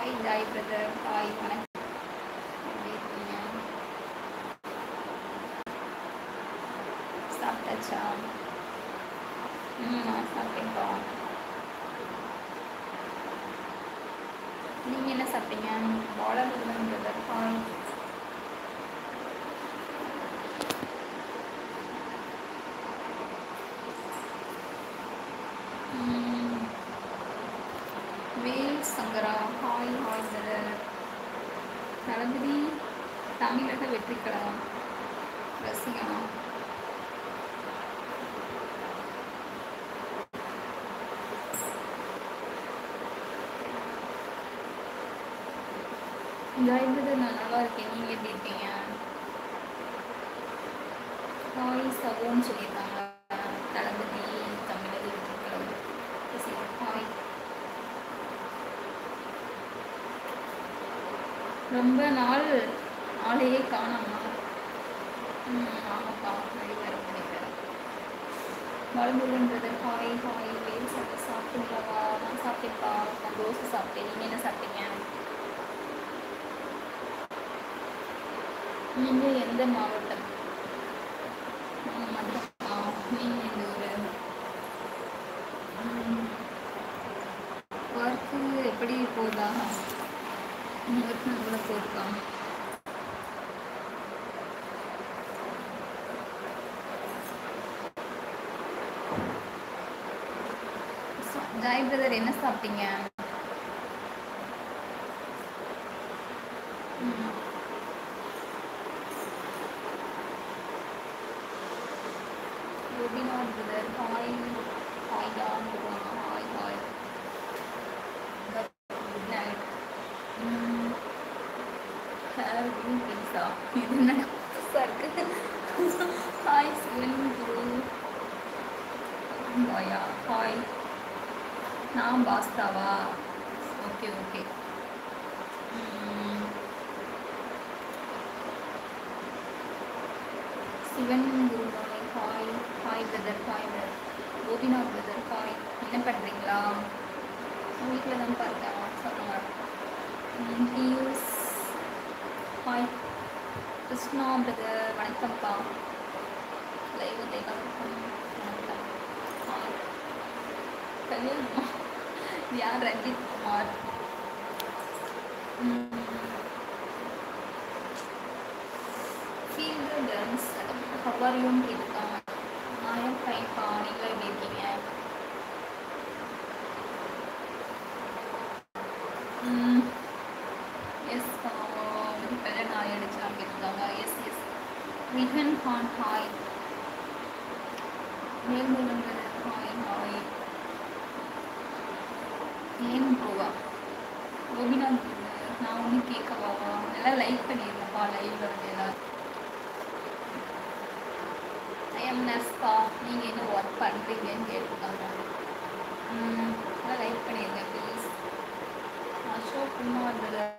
Hi Joy brother hi வணக்கம் எப்படி இருக்கீங்க சாப்பிட்டாச்சா ம் நான் சாப்பிட்டேன்ப்பா நீங்கள் என்ன சாப்பிட்டீங்க வாழை பிரதர் ஹாய் ம், Vel Sankara hi hi brother Thalapathy Tamilaga Vettri கழகம் ரசிகனா ஜாய் பிரதர் நான் நல்லா இருக்கேன் நீங்கள் எப்படி இருக்கீங்க ஹாய் சகோன்னு சொல்லியிருக்காங்க தளபதி தமிழக வெற்றி கழகம் ரசிகன் ஹாய் ரொம்ப நாள் ஆளையே காணோம்மா ம் ஆமாப்பா வெளியே நினைக்கிறேன் மலமுருகன்றது ஹாய் ஹாய் வேல் சாப்பிட்டு சாப்பிட்டீங்களா நான் சாப்பிட்டேன்ப்பா நான் தோசை சாப்பிட்டேன் நீங்கள் என்ன சாப்பிட்டீங்க நீங்கள் எந்த மாவட்டம் ம், மதுரைப்பா நீங்கள் எந்த ஊர் ஒர்க்கு எப்படி போகுதா ஒர்க் நல்லா போயிருக்கா ஜாய் பிரதர் என்ன சாப்பிட்டீங்க ம். கோபிநாத் பிரதர் ஹாய் ஹாய் தான் hi hi good night hair green pizza இது என்ன புதுசாக இருக்கு ஹாய் சிவன் குரு ஹாயா ஹாய் நான் பாஸ்தாவா okay okay Sivan Kurumalai hi hi brother hi brother Gopinath brother hi என்ன பண்ணுறீங்களா வீட்டில் தான் பார்த்தேன் வாட்ஸ்அப்பில் ஹியூஸ் ஹாய் கிருஷ்ணா பிரதர் வணக்கம்ப்பா லைவ் வணக்கம் ஹாய் கல்யாணமா இது யார் Ranjith Kumar feel the dance ஹவாரியும் கேட்டிருக்காங்க நான் ஃபைன்ப்பா நீங்களும் எப்படி இருக்கீங்க எஸ் கல்யாணம் ஆயிடுச்சு அப்படின்றாங்க yes yes Vihan Khan hi மேல்முருங்க ஹாய் ஹாய் ஏன் போவா கோபிநாத் நான் ஒன்றும் கேட்கவா எல்லாம் லைக் பண்ணிடுங்கப்பா லைவ்ல வந்து எல்லாரும் ஐஎம் நர்ஸ்பா நீங்கள் என்ன ஒர்க் பண்ணுறீங்கன்னு கேட்டிருக்காங்க ம் அதான் லைக் பண்ணிடுங்க please Ashok Kumar brother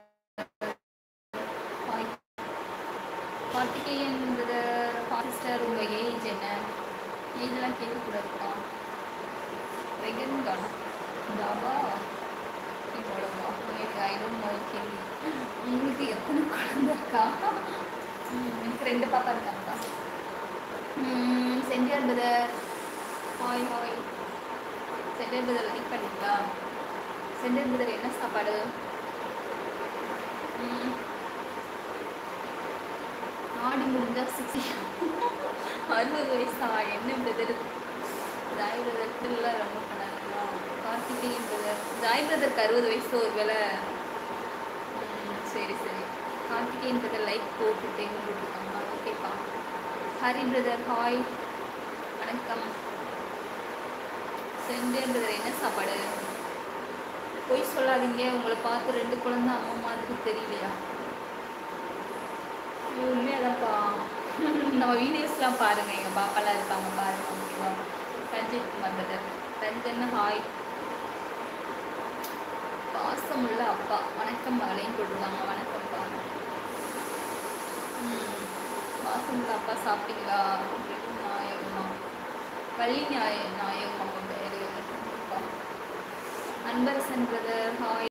hi Karthikeyan brother sister உங்கள் ஏஜ் என்ன ஏஜெல்லாம் கேட்கக்கூடாதுப்பா வெகன் கானா தாபா இவ்வளவா உங்களுக்கு ஐ டோன்ட் நோ கேள்வி உங்களுக்கு எத்தனை குழந்தை இருக்கா ம், எனக்கு ரெண்டு பாப்பா இருக்காங்கக்கா Sentiyar brother hi hi Sentiyar brother like பண்ணிங்களா சென்டியார் பிரதர் என்ன சாப்பாடு ம், ஆடி முடிஞ்சா சிக்ஸ்டி அறுபது வயசா என்ன பிரதர் ஜாய் பிரதர் திருவிழா ரொம்ப பண்ணாங்களா கார்த்திகேயன் பிரதர் ஜாய் பிரதருக்கு அறுபது வயசு ஒரு வேலை சரி சரி கார்த்திகேயன் பிரதர் லைக் போட்டுட்டேன்னு போட்டுருக்காங்க ஓகேப்பா ஹரி பிரதர் ஹாய் வணக்கம் சென்டியன் பிரதர் என்ன சாப்பாடு பொய் சொல்லாதீங்க உங்களை பார்த்து ரெண்டு குழந்தை அம்மா மாதிரி தெரியலையா உண்மையாதான்ப்பா நம்ம வீடியோஸ்லாம் பாருங்க எங்கள் பாப்பாலாம் இருப்பாங்க பாருங்க ஓகேவா ரஞ்சித் குமார் பிரதர் ரஞ்சன் ஹாய் பாசமுள்ள அப்பா வணக்கம் மகளையும் போட்டுருவாங்க வணக்கம்ப்பா ம் பாசமுள்ள அப்பா சாப்பிட்டீங்களா நாயகமா வள்ளி நாய நாயகம் அவங்க பேர் அன்பரசன் பிரதர் ஹாய்